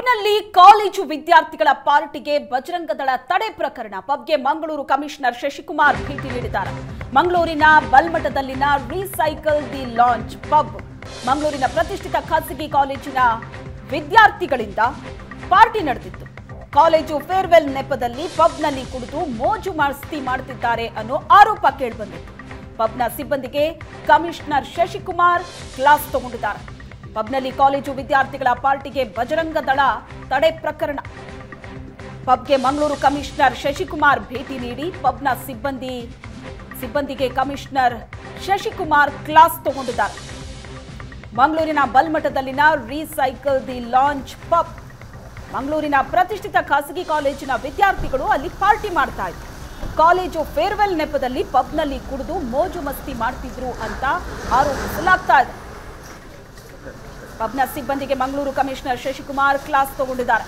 ಪಬ್ನಲ್ಲಿ college ವಿದ್ಯಾರ್ಥಿಗಳ ಪಾರ್ಟಿಗೆ ಬಜರಂಗದಳ ತಡೆ ಪ್ರಕರಣ ಪಬ್ಗೆ ಮಂಗಳೂರು ಕಮಿಷನರ್ ಶಶಿಕುಮಾರ್ ಭೇಟಿ ನೀಡಿದ್ದಾರೆ ಮಂಗಳೂರಿನ ಬಲ್ಮಠದಲ್ಲಿನ ರೀಸೈಕಲ್ ದಿ ಲಾಂಚ್ ಪಬ್ ಮಂಗಳೂರಿನ ಪ್ರತಿಷ್ಠಿತ ಖಾಸಗಿ ಕಾಲೇಜಿನ ವಿದ್ಯಾರ್ಥಿಗಳಿಂದ ಪಾರ್ಟಿ ನಡೆದಿತ್ತು ಕಾಲೇಜು ಫೇರ್ವೆಲ್ ನೆಪದಲ್ಲಿ ಪಬ್ನಲ್ಲಿ ಕುಡಿದು ಮೋಜು ಮಸ್ತಿ ಮಾಡುತ್ತಿದ್ದಾರೆ ಅನ್ನೋ ಆರೋಪ ಕೇಳಿಬಂದಿತ್ತು ಪಬ್ನ ಸಿಬ್ಬಂದಿಗೆ ಕಮಿಷನರ್ ಶಶಿಕುಮಾರ್ ಕ್ಲಾಸ್ ತಗೊಂಡಿದ್ದಾರೆ ಪಬ್ನಲ್ಲಿ ಕಾಲೇಜು ವಿದ್ಯಾರ್ಥಿಗಳ ಪಾರ್ಟಿಗೆ ಬಜರಂಗ ದಳ ತಡೆ ಪ್ರಕರಣ ಪಬ್ಗೆ ಮಂಗಳೂರು ಕಮಿಷನರ್ ಶಶಿಕುಮಾರ್ ಭೇಟಿ ನೀಡಿ ಪಬ್ನ ಸಿಬ್ಬಂದಿ ಸಿಬ್ಬಂದಿಗೆ ಕಮಿಷನರ್ ಶಶಿಕುಮಾರ್ ಕ್ಲಾಸ್ ತಗೊಂಡಿದ್ದಾರೆ ಮಂಗಳೂರಿನ ಬಲ್ಮಠದಲ್ಲಿನ ರೀಸೈಕಲ್ ದಿ ಲಾಂಚ್ ಪಬ್ ಮಂಗಳೂರಿನ ಪ್ರತಿಷ್ಠಿತ ಖಾಸಗಿ ಕಾಲೇಜಿನ ವಿದ್ಯಾರ್ಥಿಗಳು ಅಲ್ಲಿ ಪಾರ್ಟಿ ಮಾಡ್ತಾ ಇದ್ರು ಕಾಲೇಜು ಫೇರ್ವೆಲ್ ನೆಪದಲ್ಲಿ ಪಬ್ನಲ್ಲಿ ಕುಡಿದು ಮೋಜು ಮಸ್ತಿ ಮಾಡ್ತಿದ್ರು ಅಂತ ಆರೋಪಿಸಲಾಗ್ತಾ ಇದೆ ಪಬ್ನ ಸಿಬ್ಬಂದಿಗೆ ಮಂಗಳೂರು ಕಮಿಷನರ್ ಶಶಿಕುಮಾರ್ ಕ್ಲಾಸ್ ತಗೊಂಡಿದ್ದಾರೆ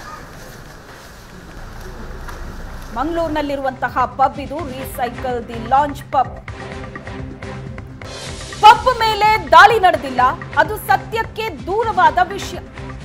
ಮಂಗಳೂರಿನಲ್ಲಿರುವಂತಹ ಪಬ್ ಇದು recycle the lounge pub pub ಮೇಲೆ ದಾಳಿ ನಡೆದಿಲ್ಲ ಅದು ಸತ್ಯಕ್ಕೆ ದೂರವಾದ ವಿಷಯ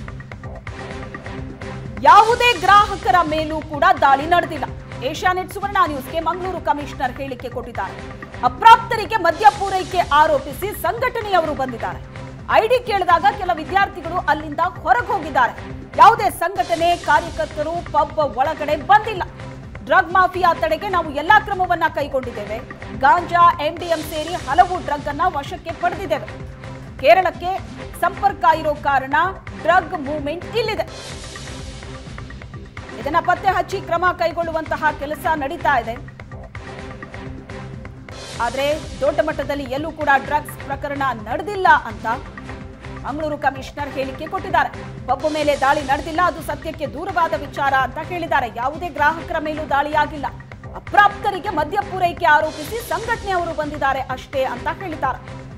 ಯಾವುದೇ ಗ್ರಾಹಕರ ಮೇಲೂ ಕೂಡ ದಾಳಿ ನಡೆದಿಲ್ಲ ಏಷ್ಯಾನೆಟ್ ಸುವರ್ಣ ನ್ಯೂಸ್ಗೆ ಮಂಗಳೂರು ಕಮಿಷನರ್ ಹೇಳಿಕೆ ಕೊಟ್ಟಿದ್ದಾರೆ ಅಪ್ರಾಪ್ತರಿಗೆ ಮದ್ಯ ಪೂರೈಕೆ ಆರೋಪಿಸಿ ಸಂಘಟನೆಯವರು ಬಂದಿದ್ದಾರೆ ಐಡಿ ಕೇಳಿದಾಗ ಕೆಲ ವಿದ್ಯಾರ್ಥಿಗಳು ಅಲ್ಲಿಂದ ಹೊರಗೆ ಹೋಗಿದ್ದಾರೆ ಯಾವುದೇ ಸಂಘಟನೆ ಕಾರ್ಯಕರ್ತರು ಪಬ್ ಒಳಗಡೆ ಬಂದಿಲ್ಲ ಡ್ರಗ್ ಮಾಫಿಯಾ ತಡೆಗೆ ನಾವು ಎಲ್ಲಾ ಕ್ರಮವನ್ನ ಕೈಗೊಂಡಿದ್ದೇವೆ ಗಾಂಜಾ ಎಂಡಿಎಂ ಸೇರಿ ಹಲವು ಡ್ರಗ್ ಅನ್ನ ವಶಕ್ಕೆ ಪಡೆದಿದ್ದೇವೆ ಕೇರಳಕ್ಕೆ ಸಂಪರ್ಕ ಇರೋ ಕಾರಣ ಡ್ರಗ್ ಮೂವ್ಮೆಂಟ್ ಇಲ್ಲಿದೆ ಇದನ್ನ ಪತ್ತೆ ಹಚ್ಚಿ ಕ್ರಮ ಕೈಗೊಳ್ಳುವಂತಹ ಕೆಲಸ ನಡೀತಾ ಇದೆ ಆದ್ರೆ ದೊಡ್ಡ ಮಟ್ಟದಲ್ಲಿ ಎಲ್ಲೂ ಕೂಡ ಡ್ರಗ್ಸ್ ಪ್ರಕರಣ ನಡೆದಿಲ್ಲ ಅಂತ ಮಂಗಳೂರು ಕಮಿಷನರ್ ಹೇಳಿಕೆ ಕೊಟ್ಟಿದ್ದಾರೆ ಪಬ್ಬು ಮೇಲೆ ದಾಳಿ ನಡೆದಿಲ್ಲ ಅದು ಸತ್ಯಕ್ಕೆ ದೂರವಾದ ವಿಚಾರ ಅಂತ ಹೇಳಿದ್ದಾರೆ ಯಾವುದೇ ಗ್ರಾಹಕರ ಮೇಲೂ ದಾಳಿಯಾಗಿಲ್ಲ ಅಪ್ರಾಪ್ತರಿಗೆ ಮದ್ಯ ಪೂರೈಕೆ ಆರೋಪಿಸಿ ಸಂಘಟನೆಯವರು ಬಂದಿದ್ದಾರೆ ಅಷ್ಟೇ ಅಂತ ಹೇಳಿದ್ದಾರೆ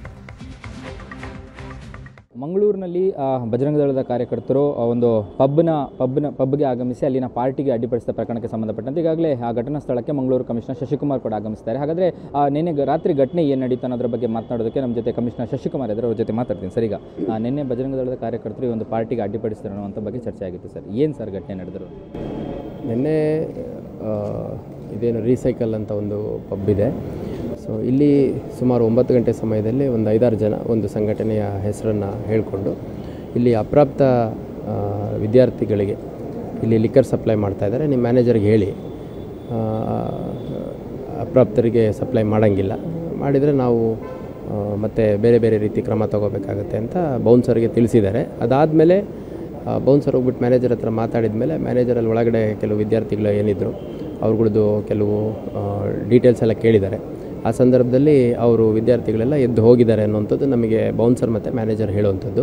ಮಂಗಳೂರಿನಲ್ಲಿ ಆ, ಬಜರಂಗ ದಳದ ಕಾರ್ಯಕರ್ತರು ಆ, ಒಂದು ಪಬ್ನ ಪಬ್ನ ಪಬ್ಗೆ ಆಗಮಿಸಿ ಅಲ್ಲಿನ ಪಾರ್ಟಿಗೆ ಅಡ್ಡಿಪಡಿಸಿದ ಪ್ರಕರಣಕ್ಕೆ ಸಂಬಂಧಪಟ್ಟಂತೆ ಈಗಾಗಲೇ ಆ ಘಟನಾ ಸ್ಥಳಕ್ಕೆ ಮಂಗಳೂರು ಕಮಿಷನರ್ ಶಶಿಕುಮಾರ್ ಕೂಡ ಆಗಮಿಸಿದ್ದಾರೆ ಹಾಗಾದರೆ ಆ, ನಿನ್ನೆ ಗ- ರಾತ್ರಿ ಘಟನೆ ಏನು ನಡೀತು ಅನ್ನೋದ್ರ ಬಗ್ಗೆ ಮಾತನಾಡೋದಕ್ಕೆ ನಮ್ಮ ಜೊತೆ ಕಮಿಷನರ್ ಶಶಿಕುಮಾರ್ ಇದ್ದಾರೆ ಅವ್ರ ಜೊತೆ ಮಾತಾಡ್ತೀನಿ ಸರ್ ಈಗ ಆ, ನಿನ್ನೆ ಬಜರಂಗ ದಳದ ಕಾರ್ಯಕರ್ತರು ಈ ಒಂದು ಪಾರ್ಟಿಗೆ ಅಡ್ಡಿಪಡಿಸಿದ್ರು ಅನ್ನೋಂಥ ಬಗ್ಗೆ ಚರ್ಚೆ ಆಗಿತ್ತು ಸರ್ ಏನು ಸರ್ ಘಟನೆ ನಡೆದರು ನಿನ್ನೆ ಆ, ಇದೇನು ರೀಸೈಕಲ್ ಅಂತ ಒಂದು ಪಬ್ ಇದೆ ಸೊ ಇಲ್ಲಿ ಸುಮಾರು ಒಂಬತ್ತು ಗಂಟೆ ಸಮಯದಲ್ಲಿ ಒಂದು ಐದಾರು ಜನ ಒಂದು ಸಂಘಟನೆಯ ಹೆಸರನ್ನು ಹೇಳಿಕೊಂಡು ಇಲ್ಲಿ ಅಪ್ರಾಪ್ತ ಆ, ವಿದ್ಯಾರ್ಥಿಗಳಿಗೆ ಇಲ್ಲಿ ಲಿಕ್ಕರ್ ಸಪ್ಲೈ ಮಾಡ್ತಾ ಇದ್ದಾರೆ ನಿಮ್ಮ ಮ್ಯಾನೇಜರ್ಗೆ ಹೇಳಿ ಆ, ಅಪ್ರಾಪ್ತರಿಗೆ ಸಪ್ಲೈ ಮಾಡೋಂಗಿಲ್ಲ ಮಾಡಿದರೆ ನಾವು ಆ, ಮತ್ತೆ ಬೇರೆ ಬೇರೆ ರೀತಿ ಕ್ರಮ ತಗೋಬೇಕಾಗತ್ತೆ ಅಂತ ಬೌನ್ಸರ್ಗೆ ತಿಳಿಸಿದ್ದಾರೆ ಅದಾದಮೇಲೆ ಬೌನ್ಸರ್ ಹೋಗ್ಬಿಟ್ಟು ಮ್ಯಾನೇಜರ್ ಹತ್ರ ಮಾತಾಡಿದ ಮೇಲೆ ಮ್ಯಾನೇಜರಲ್ಲಿ ಒಳಗಡೆ ಕೆಲವು ವಿದ್ಯಾರ್ಥಿಗಳು ಏನಿದ್ರು ಅವ್ರುಗಳದ್ದು ಕೆಲವು ಡೀಟೇಲ್ಸ್ ಎಲ್ಲ ಕೇಳಿದ್ದಾರೆ ಆ ಸಂದರ್ಭದಲ್ಲಿ ಅವರು ವಿದ್ಯಾರ್ಥಿಗಳೆಲ್ಲ ಎದ್ದು ಹೋಗಿದ್ದಾರೆ ಅನ್ನುವಂಥದ್ದು ನಮಗೆ ಬೌನ್ಸರ್ ಮತ್ತು ಮ್ಯಾನೇಜರ್ ಹೇಳುವಂಥದ್ದು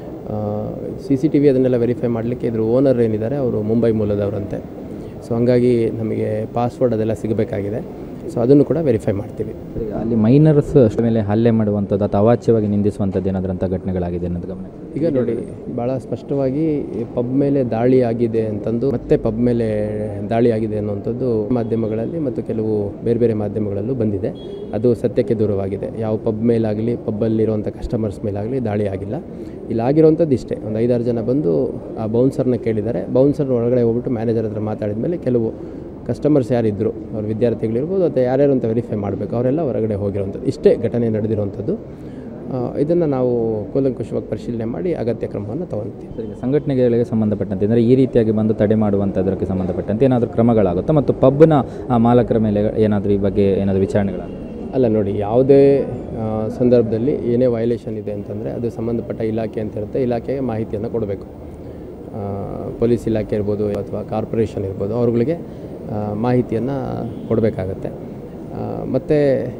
ಸಿ ಸಿ ಟಿ ವಿ ಅದನ್ನೆಲ್ಲ ವೆರಿಫೈ ಮಾಡಲಿಕ್ಕೆ ಇದ್ರ ಓನರ್ ಏನಿದ್ದಾರೆ ಅವರು ಮುಂಬೈ ಮೂಲದವರಂತೆ ಸೊ ಹಂಗಾಗಿ ನಮಗೆ ಪಾಸ್ವರ್ಡ್ ಅದೆಲ್ಲ ಸಿಗಬೇಕಾಗಿದೆ ಸೊ ಅದನ್ನು ಕೂಡ ವೆರಿಫೈ ಮಾಡ್ತೀವಿ ಈಗ ಅಲ್ಲಿ ಮೈನರ್ಸ್ ಮೇಲೆ ಹಲ್ಲೆ ಮಾಡುವಂಥದ್ದು ಅಥವಾ ಅವಾಚ್ಯವಾಗಿ ನಿಂದಿಸುವಂಥದ್ದು ಏನಾದ್ರಂಥ ಘಟನೆಗಳಾಗಿದೆ ಅನ್ನೋದು ಗಮನ ಈಗ ನೋಡಿ ಭಾಳ ಸ್ಪಷ್ಟವಾಗಿ ಪಬ್ ಮೇಲೆ ದಾಳಿ ಆಗಿದೆ ಅಂತಂದು ಮತ್ತೆ ಪಬ್ ಮೇಲೆ ದಾಳಿ ಆಗಿದೆ ಅನ್ನುವಂಥದ್ದು ಮಾಧ್ಯಮಗಳಲ್ಲಿ ಮತ್ತು ಕೆಲವು ಬೇರೆ ಬೇರೆ ಮಾಧ್ಯಮಗಳಲ್ಲೂ ಬಂದಿದೆ ಅದು ಸತ್ಯಕ್ಕೆ ದೂರವಾಗಿದೆ ಯಾವ ಪಬ್ ಮೇಲಾಗಲಿ ಪಬ್ಬಲ್ಲಿರುವಂಥ ಕಸ್ಟಮರ್ಸ್ ಮೇಲಾಗಲಿ ದಾಳಿ ಆಗಿಲ್ಲ ಇಲ್ಲಿ ಆಗಿರುವಂಥದ್ದು ಇಷ್ಟೇ ಒಂದು ಐದಾರು ಜನ ಬಂದು ಆ ಬೌನ್ಸರ್ನ ಕೇಳಿದ್ದಾರೆ ಬೌನ್ಸರ್ ಒಳಗಡೆ ಹೋಗ್ಬಿಟ್ಟು ಮ್ಯಾನೇಜರ್ ಹತ್ರ ಮಾತಾಡಿದ ಮೇಲೆ ಕೆಲವು ಕಸ್ಟಮರ್ಸ್ ಯಾರಿದ್ದರು ಅವ್ರ ವಿದ್ಯಾರ್ಥಿಗಳಿರ್ಬೋದು ಅಥವಾ ಯಾರ್ಯಾರು ಅಂತ ವೆರಿಫೈ ಮಾಡಬೇಕು ಅವರೆಲ್ಲ ಹೊರಗಡೆ ಹೋಗಿರೋವಂಥದ್ದು ಇಷ್ಟೇ ಘಟನೆ ನಡೆದಿರುವಂಥದ್ದು ಇದನ್ನು ನಾವು ಕೂಲಂಕುಷವಾಗಿ ಪರಿಶೀಲನೆ ಮಾಡಿ ಅಗತ್ಯ ಕ್ರಮವನ್ನು ತಗೊಳ್ತೀವಿ ಸರ್, ಈಗ ಸಂಘಟನೆಗಳಿಗೆ ಸಂಬಂಧಪಟ್ಟಂತೆ ಅಂದರೆ ಈ ರೀತಿಯಾಗಿ ಬಂದು ತಡೆ ಮಾಡುವಂಥದ್ದಕ್ಕೆ ಸಂಬಂಧಪಟ್ಟಂತೆ ಏನಾದರೂ ಕ್ರಮಗಳಾಗುತ್ತಾ ಮತ್ತು ಪಬ್ನ ಆ, ಮಾಲಕರ ಮೇಲೆ ಏನಾದರೂ ಈ ಬಗ್ಗೆ ಏನಾದರೂ ವಿಚಾರಣೆಗಳಾಗುತ್ತೆ ಅಲ್ಲ ನೋಡಿ ಯಾವುದೇ ಆ, ಸಂದರ್ಭದಲ್ಲಿ ಏನೇ ವೈಲೇಷನ್ ಇದೆ ಅಂತಂದರೆ ಅದು ಸಂಬಂಧಪಟ್ಟ ಇಲಾಖೆ ಅಂತ ಇರುತ್ತೆ ಇಲಾಖೆಗೆ ಮಾಹಿತಿಯನ್ನು ಕೊಡಬೇಕು ಆ, ಪೊಲೀಸ್ ಇಲಾಖೆ ಇರ್ಬೋದು ಅಥವಾ ಕಾರ್ಪೊರೇಷನ್ ಇರ್ಬೋದು ಅವ್ರುಗಳಿಗೆ ಮಾಹಿತಿಯನ್ನು ಕೊಡಬೇಕಾಗತ್ತೆ ಮತ್ತು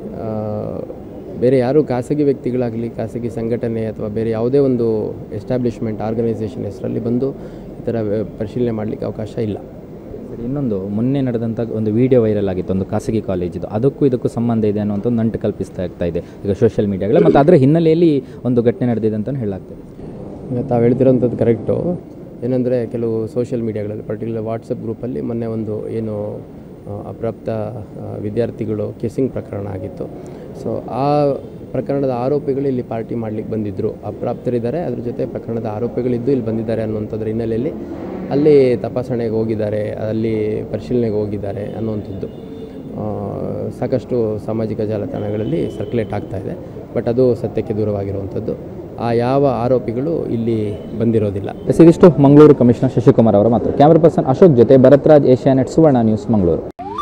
ಬೇರೆ ಯಾರು ಖಾಸಗಿ ವ್ಯಕ್ತಿಗಳಾಗಲಿ ಖಾಸಗಿ ಸಂಘಟನೆ ಅಥವಾ ಬೇರೆ ಯಾವುದೇ ಒಂದು ಎಸ್ಟಾಬ್ಲಿಷ್ಮೆಂಟ್ ಆರ್ಗನೈಸೇಷನ್ ಹೆಸರಲ್ಲಿ ಬಂದು ಈ ಥರ ವ್ಯ- ಪರಿಶೀಲನೆ ಮಾಡಲಿಕ್ಕೆ ಅವಕಾಶ ಇಲ್ಲ ಸರ್, ಇನ್ನೊಂದು ಮೊನ್ನೆ ನಡೆದಂಥ ಒಂದು ವಿಡಿಯೋ ವೈರಲ್ ಆಗಿತ್ತು ಒಂದು ಖಾಸಗಿ ಕಾಲೇಜಿದು ಅದಕ್ಕೂ ಇದಕ್ಕೂ ಸಂಬಂಧ ಇದೆ ಅನ್ನುವಂಥ ಒಂದು ನಂಟು ಕಲ್ಪಿಸ್ತಾ ಆಗ್ತಾ ಇದೆ ಈಗ ಸೋಷಿಯಲ್ ಮೀಡಿಯಾಗಳ ಮತ್ತು ಅದರ ಹಿನ್ನೆಲೆಯಲ್ಲಿ ಒಂದು ಘಟನೆ ನಡೆದಿದೆ ಅಂತ ಹೇಳಲಾಗ್ತದೆ ಈಗ ತಾವು ಹೇಳ್ತಿರೋಂಥದ್ದು ಕರೆಕ್ಟು ಏನಂದರೆ ಕೆಲವು ಸೋಷಿಯಲ್ ಮೀಡಿಯಾಗಳಲ್ಲಿ ಪರ್ಟಿಕ್ಯುಲರ್ ವಾಟ್ಸಪ್ ಗ್ರೂಪಲ್ಲಿ ಮೊನ್ನೆ ಒಂದು ಏನು ಆ, ಅಪ್ರಾಪ್ತ ಆ, ವಿದ್ಯಾರ್ಥಿಗಳು ಕಿಸ್ಸಿಂಗ್ ಪ್ರಕರಣ ಆಗಿತ್ತು ಸೊ ಆ ಪ್ರಕರಣದ ಆರೋಪಿಗಳು ಇಲ್ಲಿ ಪಾರ್ಟಿ ಮಾಡಲಿಕ್ಕೆ ಬಂದಿದ್ದರು ಅಪ್ರಾಪ್ತರಿದ್ದಾರೆ ಅದ್ರ ಜೊತೆ ಪ್ರಕರಣದ ಆರೋಪಿಗಳಿದ್ದು ಇಲ್ಲಿ ಬಂದಿದ್ದಾರೆ ಅನ್ನುವಂಥದ್ರ ಹಿನ್ನೆಲೆಯಲ್ಲಿ ಅಲ್ಲಿ ತಪಾಸಣೆಗೆ ಹೋಗಿದ್ದಾರೆ ಅಲ್ಲಿ ಪರಿಶೀಲನೆಗೆ ಹೋಗಿದ್ದಾರೆ ಅನ್ನುವಂಥದ್ದು ಆ, ಸಾಕಷ್ಟು ಸಾಮಾಜಿಕ ಜಾಲತಾಣಗಳಲ್ಲಿ ಸರ್ಕ್ಯುಲೇಟ್ ಆಗ್ತಾ ಇದೆ ಬಟ್ ಅದು ಸತ್ಯಕ್ಕೆ ದೂರವಾಗಿರುವಂಥದ್ದು ಆ ಯಾವ ಆರೋಪಿಗಳು ಇಲ್ಲಿ ಬಂದಿರೋದಿಲ್ಲ ಎಸ್ ಇದಿಷ್ಟು ಮಂಗಳೂರು ಕಮಿಷನರ್ ಶಶಿಕುಮಾರ್ ಅವರ ಮಾತು ಕ್ಯಾಮರಾ ಪರ್ಸನ್ ಅಶೋಕ್ ಜೊತೆ ಭರತ್ರಾಜ್ ಏಷ್ಯಾನೆಟ್ ಸುವರ್ಣ ನ್ಯೂಸ್ ಮಂಗಳೂರು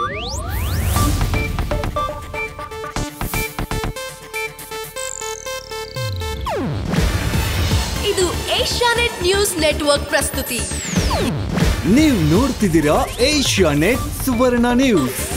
ಇದು ಏಷ್ಯಾನೆಟ್ ನ್ಯೂಸ್ ನೆಟ್ವರ್ಕ್ ಪ್ರಸ್ತುತಿ ನೀವು ನೋಡ್ತಿದ್ದೀರಾ ಏಷ್ಯಾ ನೆಟ್ ಸುವರ್ಣ ನ್ಯೂಸ್